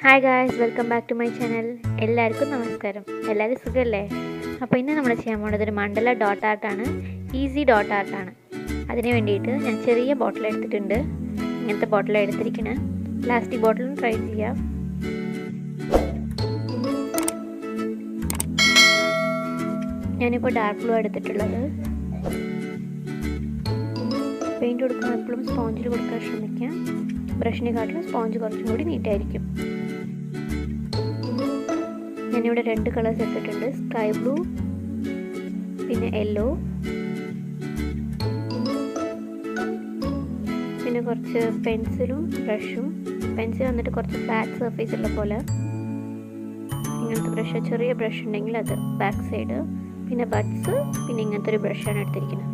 hi guys welcome back to my channel എല്ലാവർക്കും നമസ്കാരം എല്ലാവരും സുഖമല്ലേ അപ്പോൾ ഇന്ന് നമ്മൾ ചെയ്യാൻ പോകുന്നത് ഒരു മണ്ഡല ഡോട്ട് ആർട്ടാണ് ഈസി ഡോട്ട് ആർട്ടാണ് അതിന് വേണ്ടിയിട്ട് ഞാൻ ചെറിയ ബോട്ടിൽ എടുത്തിട്ടുണ്ട് ഇങ്ങനത്തെ ബോട്ടിൽ എടുത്തിരിക്കണേ പ്ലാസ്റ്റിക് ബോട്ടിലും ട്രൈ ചെയ്യാം ഞാനിപ്പോൾ ഡാർക്ക് ബ്ലൂ എടുത്തിട്ടുള്ളത് പെയിൻറ് കൊടുക്കുമ്പോൾ എപ്പോഴും സ്പോഞ്ചിൽ കൊടുക്കാൻ ശ്രമിക്കാം ബ്രഷിനെക്കാട്ടിലും സ്പോഞ്ച് കുറച്ചും കൂടി നീറ്റായിരിക്കും ഞാനിവിടെ രണ്ട് കളേഴ്സ് എടുത്തിട്ടുണ്ട് സ്കൈ ബ്ലൂ പിന്നെ യെല്ലോ പിന്നെ കുറച്ച് പെൻസിലും ബ്രഷും പെൻസിൽ വന്നിട്ട് കുറച്ച് ഫ്ലാറ്റ് സർഫേസ് ഉള്ള പോലെ ഇങ്ങനത്തെ ബ്രഷ് ചെറിയ ബ്രഷ് ഉണ്ടെങ്കിൽ അത് ബാക്ക് സൈഡ് പിന്നെ ബഡ്സ് പിന്നെ ഇങ്ങനത്തെ ഒരു ബ്രഷാണ് എടുത്തിരിക്കുന്നത്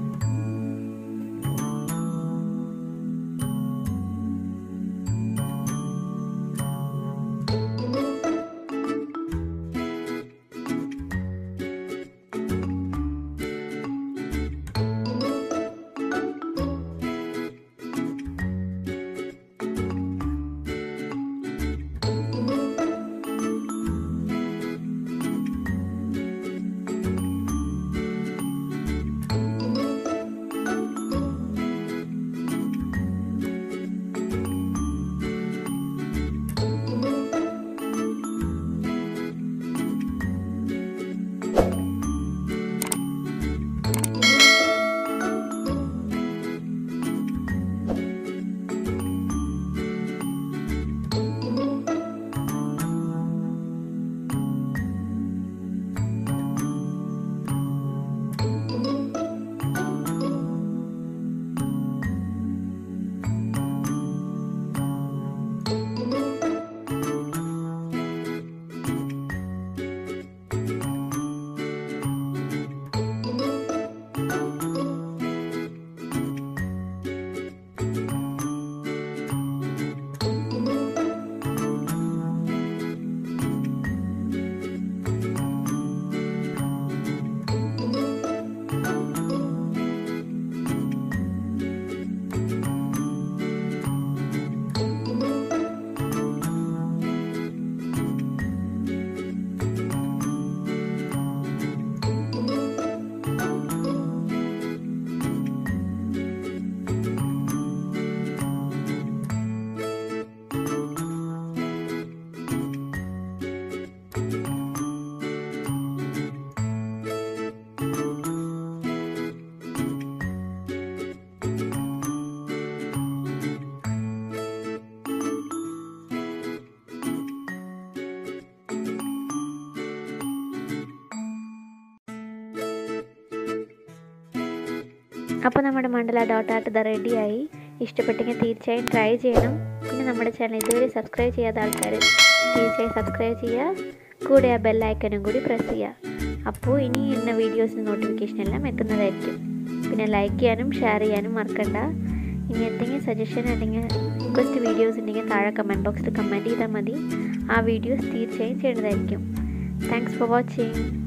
അപ്പോൾ നമ്മുടെ മണ്ഡല ഡോട്ട് ആർട്ട് ഇത് റെഡിയായി ഇഷ്ടപ്പെട്ടെങ്കിൽ തീർച്ചയായും ട്രൈ ചെയ്യണം പിന്നെ നമ്മുടെ ചാനൽ ഇതുവരെ സബ്സ്ക്രൈബ് ചെയ്യാത്ത ആൾക്കാർ തീർച്ചയായും സബ്സ്ക്രൈബ് ചെയ്യുക കൂടെ ആ ബെല്ലൈക്കനും കൂടി പ്രസ് ചെയ്യുക അപ്പോൾ ഇനി ഇന്ന വീഡിയോസിന് നോട്ടിഫിക്കേഷൻ എല്ലാം എത്തുന്നതായിരിക്കും പിന്നെ ലൈക്ക് ചെയ്യാനും ഷെയർ ചെയ്യാനും മറക്കണ്ട ഇനി എന്തെങ്കിലും സജഷൻ അല്ലെങ്കിൽ റിക്വസ്റ്റ് വീഡിയോസ് ഉണ്ടെങ്കിൽ താഴെ കമൻറ്റ് ബോക്സിൽ കമൻറ്റ് ചെയ്താൽ മതി ആ വീഡിയോസ് തീർച്ചയായും ചെയ്യേണ്ടതായിരിക്കും താങ്ക്സ് ഫോർ വാച്ചിങ്